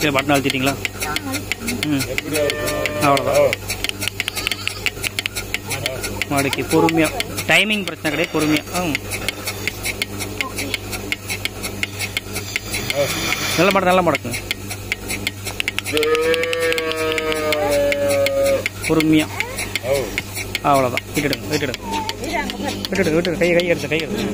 Display button அழுத்திட்டீங்களா ம் அவ்வளோதான் மடக்கி பொறுமையாக டைமிங் பிரச்சனை கிடையாது பொறுமையாக ம் நல்ல மடக்கு நல்ல மடக்குங்க பொறுமையாக அவ்வளோதான் விட்டுடுங்க விட்டுடுங்க விட்டுடுங்க விட்டுடுங்க கை கை எடுத்து கை எடுத்து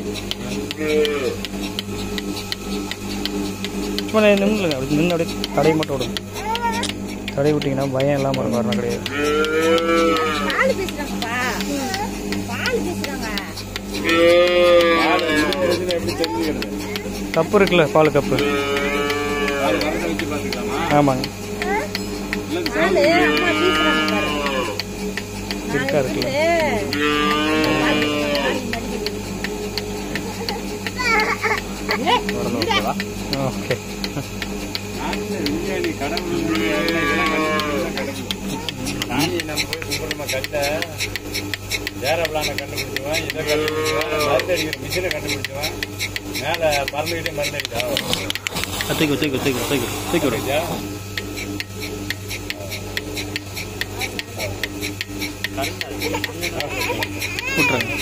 சும்மா நின்றுங்க அப்படி நின்று அப்படியே தடை மட்டும் விடுங்க தடை விட்டிங்கன்னா பயம் இல்லாமல் இருக்கும் வரணும் கிடையாது பால் பேசுறாங்கப்பா பால் பேசுறாங்க எப்படி தெரிஞ்சுக்கிறது கப்பு இருக்குல்ல பால் கப்பு பால் வரத வச்சு பார்த்துக்கலாமா ஆமாங்க பால் அம்மா பேசுறாங்க பாரு இருக்கா இருக்குல்ல ஓகே நாட்டுல விஞ்ஞானி கடவுள் விஞ்ஞானி இதெல்லாம் கண்டுபிடிச்சதெல்லாம் கடவுள். சாமியை நம்ம போய் கும்பிடுறோமா கல்ல ஏரோப்ளானை கண்டுபிடிச்சுவான் இதை கண்டுபிடிச்சுவான் மருந்து அடிக்கிற மிஷினை கண்டுபிடிச்சுவான் மேலே பறந்துக்கிட்டே மருந்து அடிச்சா தூக்கி தூக்கி தூக்கி தூக்கி தூக்கி விடுங்க விட்டுருங்க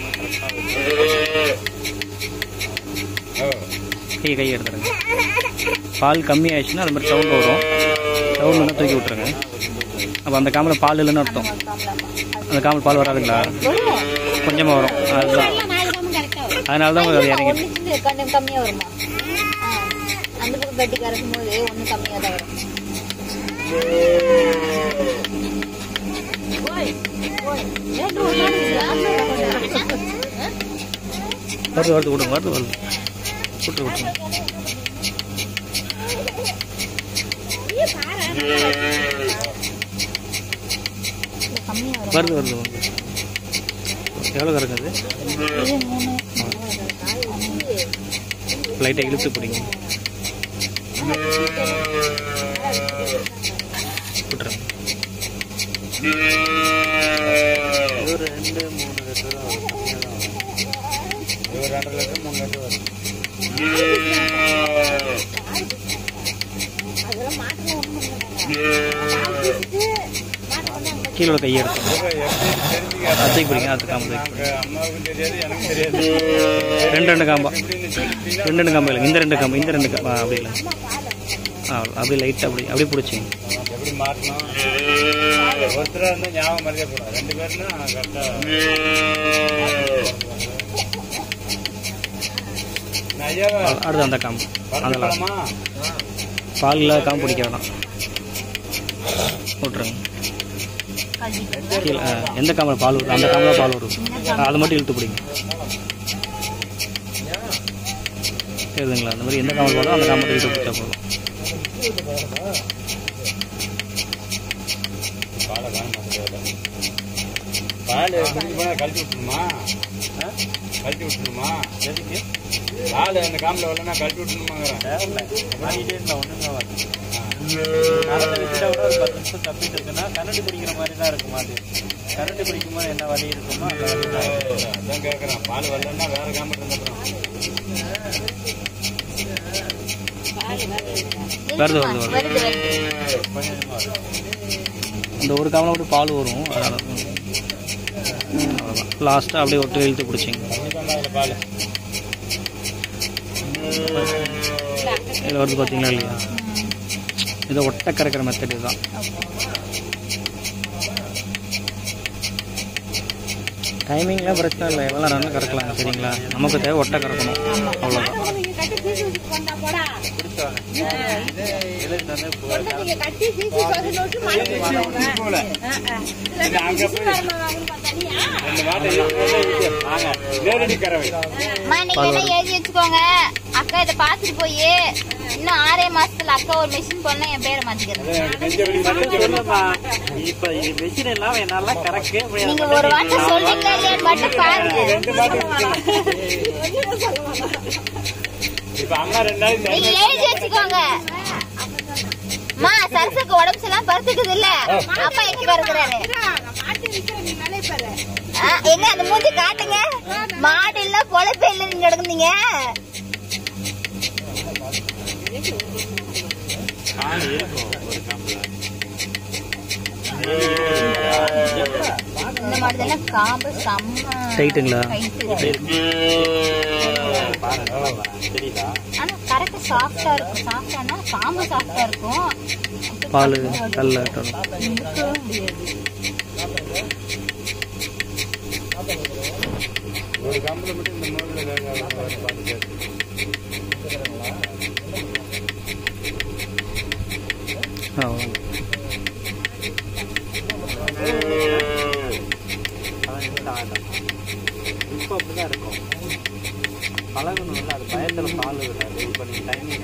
கை கை எடுத்துருங்க பால் கம்மி ஆயிடுச்சுன்னா அது மாதிரி சவுண்ட் வரும் சவுண்ட் வந்து தூக்கி விட்டுருங்க அப்போ அந்த காமில் பால் இல்லைன்னு அர்த்தம் அந்த காமில் பால் வராதுங்களா கொஞ்சமாக வரும் அதுதான் அதனால தான் உங்களுக்கு அது இறங்கிட்டு ஒண்ணு கொஞ்சம் கம்மியா வருமா ஆ. அந்த பக்கம் கட்டி கறக்கும் போது ஒண்ணு கம்மியா தான் வரும் ஓய், ஓய். ஏன் ஒரு நாள் glass ல கொண்டு வர? வருது வருது விடுங்க வருது வருது விட்டு விட்டுருங்க இது கம்மியா வரும் வருது வருது வருது எவ்வளோ கறங்குது இது மூணு லைட்டாக இழுத்து பிடிங்க விட்டுருங்க ஒரு ரெண்டு மூணு லிட்டர் தான் வரும் ஒரு ரெண்டு லிட்டர் மூணு லிட்டர் வரும் அதெல்லாம் மாட்டுல ஒண்ணும் கீழே கை எடுத்து எப்படி தெரிஞ்சுக்க அது தூக்கி பிடிங்க அது காம்பு தூக்கி நாங்க அம்மாவுக்கும் தெரியாது எனக்கும் தெரியாது ரெண்டு ரெண்டு காம்பா எப்படின்னு சொல்லிட்டு ரெண்டு ரெண்டு காம்பு இல்லைங்க இந்த ரெண்டு காம்பு இந்த ரெண்டு காம்பு அப்படி இல்லை ஆ அப்படியே லைட்டாக அப்படி அப்படியே பிடிச்சிங்க எப்படி மாட்டணும் ஒருத்தரா இருந்தா ஞாபகம் மறந்தே போடும் ரெண்டு பேர்னா கரெக்டா ஐயாவா அடுத்து அந்த காம்பு அந்த லாஸ்ட் பறந்துக்கலாமா பால் இல்லாத காம்பு பிடிக்க வேணாம் விட்ருங்க கீழே ஆ, எந்த காம்பில் பால் வருது அந்த காம்பில் பால் வருது ஆ, அதை மட்டும் இழுத்து பிடிங்க தெரியுதுங்களா அந்த மாதிரி எந்த காம்பில் பாலோ அந்த காம்பை இழுத்து பிடிச்சா போதும் பாலை காண மாட்டேங்குது பால் குடிக்க போனா கழட்டி விட்டுணுமா ஆ? கழட்டி விட்டுணுமா எதுக்கு பால் அந்த காம்பில் வரலன்னா கழட்டி விட்டுணுமாங்கிறேன் நடந்து விட்டுட்டா கூட ஒரு பத்து நிமிஷம் தப்பிட்டு இருக்குன்னா கரண்ட் பிடிக்கிற மாதிரி தான் இருக்கும் அது கரண்ட் பிடிக்கும் போது என்ன வழி இருக்குமோ அந்த வழி தான் இருக்கும். அதான் கேட்குறேன் பால் வரலன்னா வேற காம்பில் இருந்தப்புறம் வருது வருது வருது வருது வருது கொஞ்சம் கொஞ்சமா வரும். இந்த ஒரு காம்பில் மட்டும் பால் வரும் அதனால அவ்வளோதான் லாஸ்ட்டாக அப்படியே ஒட்டு இழுத்து பிடிச்சிங்க அதில் பால் இதில் வருது பார்த்தீங்களா இல்லையா இதை ஒட்டை கறக்கிற மெத்தட் இதுதான் டைமிங்லாம் பிரச்சனை இல்லை எவ்வளோ நேரம் கறக்கலாம் சரிங்களா நமக்கு தேவை ஒட்டை கறக்கணும் அவ்வளோதான் நீங்க கட்டி பீசி வச்சுட்டு வந்தா போடா பிடிச்சவாங்க. இது எழுதி வந்து போ- நீங்க கட்டி பீசி பதினோட்டு மழை பெய்யுங்க. போல ஆ, ஆ. இதுல அங்க பீசி வரணும் வாங்கன்னு பார்த்தாலியா? அந்த மாட்டை இழுத்து வாங்க நேரடி கறவை அம்மா நீங்க என்ன எழுதி வச்சுக்கோங்க அக்கா இதை பாத்துட்டு போய் இன்னும் ஆறே மாசத்துல அக்கா ஒரு மிஷின் பண்ண என் பேரை மாத்திக்கிறது நெஞ்சபடி மட்டும் சொல்லுமா. இப்ப இது மெஷின் எல்லாம் என்னால கறக்கவே முடியாது. நீங்க ஒரு வார்த்தை சொல்றீங்களா இல்லையான்னு மட்டும் பாருங்க ரெண்டு மாட்டு இப்ப அம்மா ரெண்டு நாளைக்கு நீங்க எழுதி வச்சுக்கோங்க அம்மா சரசுக்கு உடம்பு எல்லாம் படுத்துக்குது இல்ல அப்பா எங்க பறக்குறாரு ஆ, எங்க அந்த மூஞ்சி காட்டுங்க மாடு இல்ல பொழப்பே இல்ல நீங்க கிடக்குறீங்க கால் இருக்கும் ஒரு காம்புல இந்த மாடுதெல்லாம் காம்பு செம்ம டைட்டுங்களா? டைட்டு பாருங்க தெரியுதா ஆனா கரெக்டா சாஃப்டா இருக்கும் சாஃப்டானா காம்பு சாஃப்டா இருக்கும் பால் கல்ல வரும் இழுக்கவே முடியாது ஒரு காம்புல மட்டும் இந்த மூணுல வேக பார்த்து பேசு ஆ அதான் நிமிஷம் ஆகலாம் இப்போ அப்படிதான் இருக்கும் பழகணும்ல அது பயத்தில் பால் விடாது இப்போ நீங்கள் டைமிங்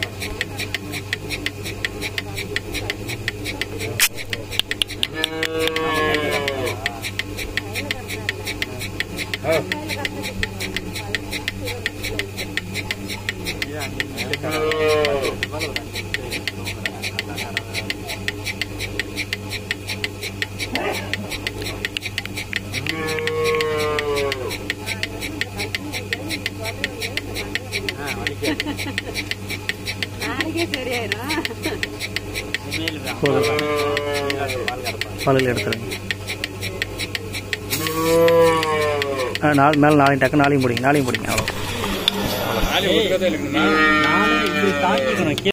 ஆ வலிக்காது இனிமேல் போதும் பால் கறப்பாங்க பாலில் எடுத்துருங்க ஆ நாலு மேலே நாளையும் டக்கு நாளையும் பிடிங்க நாளையும் பிடிங்க அவ்வளோ நாலு ஒட்டுக்கதை இருக்குமா நானும் இப்படி தாக்கிக்கணும்